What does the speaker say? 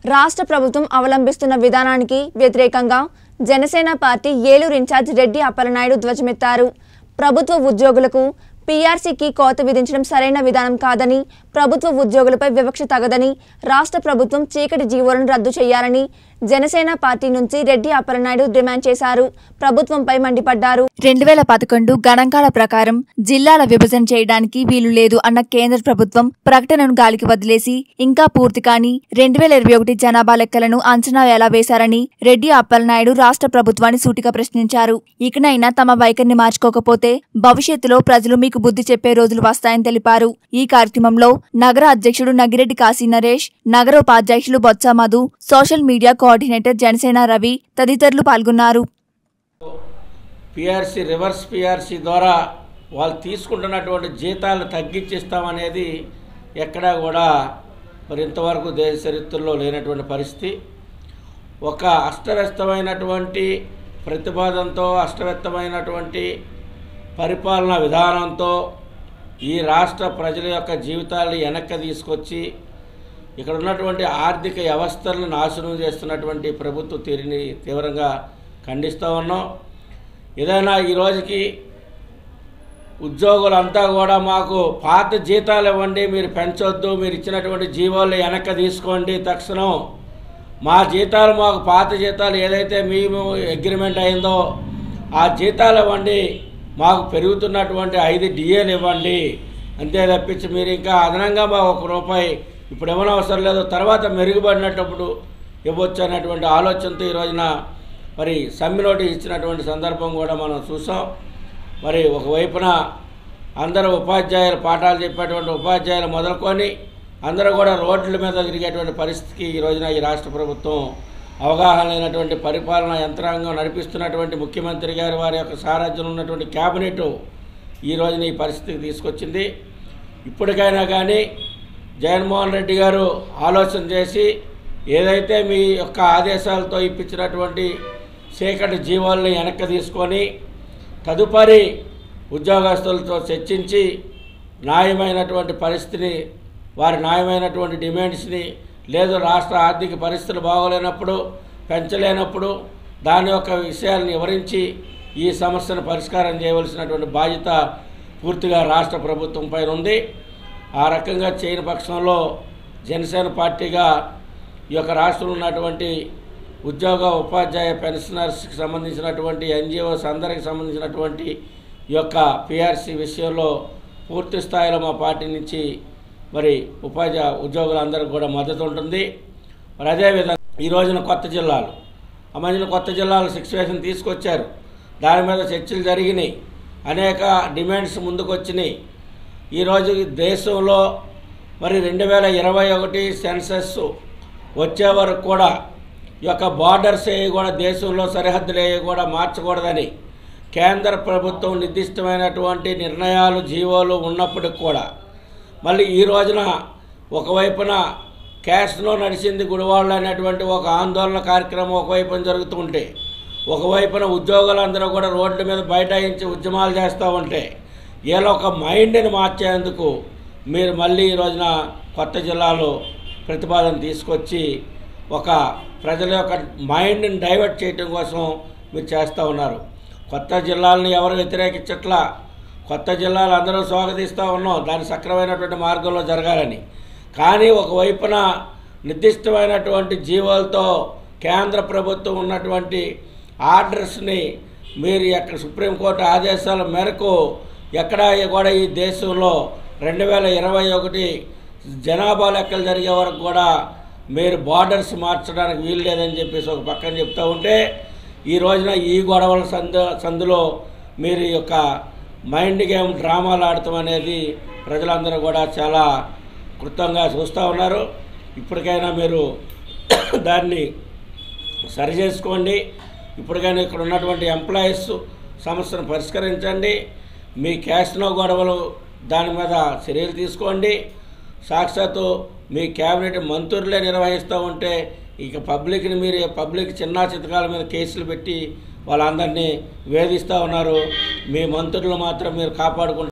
రాష్ట్ర ప్రభుత్వం అవలంబిస్తున్న విధానానికి వ్యతిరేకంగా జనసేన పార్టీ ఏలూరు ఇన్ఛార్జ్ రెడ్డి అప్పలనాయుడు ధ్వజమెత్తారు ప్రభుత్వ ఉద్యోగులకు పీఆర్సీకి కోత విధించడం సరైన విధానం కాదని ప్రభుత్వ ఉద్యోగులపై వివక్ష తగదని రాష్ట్ర ప్రభుత్వం చీకటి జీవోలను రద్దు చేయాలని జనసేన పార్టీ నుంచి రెడ్డి అప్పలనాయుడు డిమాండ్ చేశారు ప్రభుత్వంపై మండిపడ్డారు రెండు వేల పదకొండు గణాంకాల ప్రకారం జిల్లాల విభజన చేయడానికి వీలు లేదు అన్న కేంద్ర ప్రభుత్వం ప్రకటనను గాలికి వదిలేసి ఇంకా పూర్తి కాని రెండు వేల ఇరవై ఒకటి జనాభా లెక్కలను అంచనా ఎలా వేశారని రెడ్డి అప్పలనాయుడు రాష్ట్ర ప్రభుత్వాన్ని సూటిగా ప్రశ్నించారు ఇకనైనా తమ వైఖరిని మార్చుకోకపోతే భవిష్యత్తులో ప్రజలు మీకు బుద్ధి చెప్పే రోజులు వస్తాయని తెలిపారు ఈ కార్యక్రమంలో నగర అధ్యక్షుడు నగిరెడ్డి కాశీ నరేష్ నగర ఉపాధ్యక్షులు Botsa Madhu social media coordinator Janasena Ravi తదితరులు పాల్గొన్నారు పిఆర్సీ రివర్స్ పిఆర్సీ ద్వారా వాళ్ళు తీసుకుంటున్నటువంటి జీతాలు తగ్గించిస్తామనేది ఎక్కడా కూడా మరి ఇంతవరకు దేశ చరిత్రలో లేనటువంటి పరిస్థితి ఒక అష్టవ్యస్తమైనటువంటి ప్రతిపాదనతో అష్టవ్యస్తమైనటువంటి పరిపాలనా విధానంతో ఈ రాష్ట్ర ప్రజల యొక్క జీవితాలను వెనక్కి తీసుకొచ్చి ఇక్కడ ఉన్నటువంటి ఆర్థిక వ్యవస్థలను నాశనం చేస్తున్నటువంటి ప్రభుత్వ తీరుని తీవ్రంగా ఖండిస్తూ ఉన్నాం ఏదైనా ఈ రోజుకి ఉద్యోగులంతా కూడా మాకు పాత జీతాలు ఇవ్వండి మీరు పెంచొద్దు మీరు ఇచ్చినటువంటి జీవోలు వెనక్కి తీసుకోండి తక్షణం మా జీతాలు మాకు పాత జీతాలు ఏదైతే మేము అగ్రిమెంట్ అయిందో ఆ జీతాలు ఇవ్వండి మాకు పెరుగుతున్నటువంటి ఐదు డిఏలు ఇవ్వండి అంతే తప్పించి మీరు ఇంకా అదనంగా మా ఒక రూపాయి ఇప్పుడు ఇవ్వనవసరం లేదు తర్వాత మెరుగుపడినప్పుడు ఇవ్వచ్చు అనేటువంటి ఆలోచనతో ఈ రోజున మరి సమ్మె నోటీస్ ఇచ్చినటువంటి సందర్భం కూడా మనం చూసాం మరి ఒకవైపున అందరూ ఉపాధ్యాయులు పాఠాలు చెప్పేటువంటి ఉపాధ్యాయులు మొదలుకొని అందరూ కూడా రోడ్ల మీద తిరిగేటువంటి పరిస్థితికి ఈ రోజున ఈ రాష్ట్ర ప్రభుత్వం అవగాహన లేనటువంటి పరిపాలనా యంత్రాంగం నడిపిస్తున్నటువంటి ముఖ్యమంత్రి గారి వారి యొక్క సారథ్యం ఉన్నటువంటి క్యాబినెట్ ఈ రోజున ఈ పరిస్థితికి తీసుకొచ్చింది ఇప్పటికైనా కానీ జగన్మోహన్ రెడ్డి గారు ఆలోచన చేసి ఏదైతే మీ యొక్క ఆదేశాలతో ఇప్పించినటువంటి చీకటి జీవాల్ని వెనక్కి తీసుకొని తదుపరి ఉద్యోగస్తులతో చర్చించి న్యాయమైనటువంటి పరిస్థితిని వారి న్యాయమైనటువంటి డిమాండ్స్ని లేదు రాష్ట్ర ఆర్థిక పరిస్థితులు బాగోలేనప్పుడు పెంచలేనప్పుడు దాని యొక్క విషయాలను వివరించి ఈ సమస్యను పరిష్కారం చేయవలసినటువంటి బాధ్యత పూర్తిగా రాష్ట్ర ప్రభుత్వం పైన ఉంది ఆ రకంగా చేయని పక్షంలో జనసేన పార్టీగా ఈ యొక్క రాష్ట్రంలో ఉన్నటువంటి ఉద్యోగ ఉపాధ్యాయ పెన్షనర్స్కి సంబంధించినటువంటి ఎన్జిఓస్ అందరికి సంబంధించినటువంటి ఈ యొక్క పిఆర్సీ విషయంలో పూర్తి స్థాయిలో మా పార్టీ నుంచి మరి ఉపాధ్యాయ ఉద్యోగులందరికీ కూడా మద్దతు ఉంటుంది మరి అదేవిధంగా ఈ రోజున కొత్త జిల్లాలు ఆ మధ్యన కొత్త జిల్లాలు సిక్స్వేషన్ తీసుకొచ్చారు దాని మీద చర్చలు జరిగినాయి అనేక డిమాండ్స్ ముందుకు వచ్చినాయి ఈరోజు దేశంలో మరి రెండు వేల ఇరవై ఒకటి సెన్సస్ వచ్చే వరకు కూడా ఈ యొక్క బార్డర్స్ ఏవి కూడా దేశంలో సరిహద్దులు ఏవి కూడా మార్చకూడదని కేంద్ర ప్రభుత్వం నిర్దిష్టమైనటువంటి నిర్ణయాలు జీవోలు ఉన్నప్పటికి కూడా మళ్ళీ ఈ రోజున ఒకవైపున క్యాష్లో నడిచింది గుడివాళ్ళు అనేటువంటి ఒక ఆందోళన కార్యక్రమం ఒకవైపున జరుగుతుంటే ఒకవైపున ఉద్యోగులందరూ కూడా రోడ్ల మీద బైఠాయించి ఉద్యమాలు చేస్తూ ఉంటే వీళ్ళ ఒక మైండ్ని మార్చేందుకు మీరు మళ్ళీ ఈ రోజున కొత్త జిల్లాలో ప్రతిపాదన తీసుకొచ్చి ఒక ప్రజల యొక్క మైండ్ని డైవర్ట్ చేయటం కోసం మీరు చేస్తూ ఉన్నారు కొత్త జిల్లాలను ఎవరు వ్యతిరేకించట్లా కొత్త జిల్లాలు అందరూ స్వాగతిస్తూ ఉన్నాం దాని సక్రమైనటువంటి మార్గంలో జరగాలని కానీ ఒకవైపున నిర్దిష్టమైనటువంటి జీవోలతో కేంద్ర ప్రభుత్వం ఉన్నటువంటి ఆర్డర్స్ని మీరు ఎక్కడ సుప్రీంకోర్టు ఆదేశాల మేరకు ఎక్కడ కూడా ఈ దేశంలో రెండు వేల ఇరవై ఒకటి జనాభా లెక్కలు జరిగే వరకు కూడా మీరు బార్డర్స్ మార్చడానికి వీలు లేదని చెప్పేసి ఒక పక్కన చెప్తూ ఉంటే ఈ రోజున ఈ గొడవల సందు సందులో మీరు ఈ యొక్క మైండ్ గేమ్ డ్రామాలు ఆడటం అనేది ప్రజలందరూ కూడా చాలా కృతంగా చూస్తూ ఉన్నారు ఇప్పటికైనా మీరు దాన్ని సరి చేసుకోండి ఇప్పటికైనా ఇక్కడ ఉన్నటువంటి ఎంప్లాయీస్ సమస్యను పరిష్కరించండి మీ క్యాష్నో గొడవలు దాని మీద చర్యలు తీసుకోండి సాక్షాత్తు మీ క్యాబినెట్ మంత్రులే నిర్వహిస్తూ ఉంటే ఇక పబ్లిక్ని మీరు పబ్లిక్ చిన్న చితకాల మీద కేసులు పెట్టి వాళ్ళందరినీ వేధిస్తూ ఉన్నారు మీ మంత్రులు మాత్రం మీరు కాపాడుకుంటారు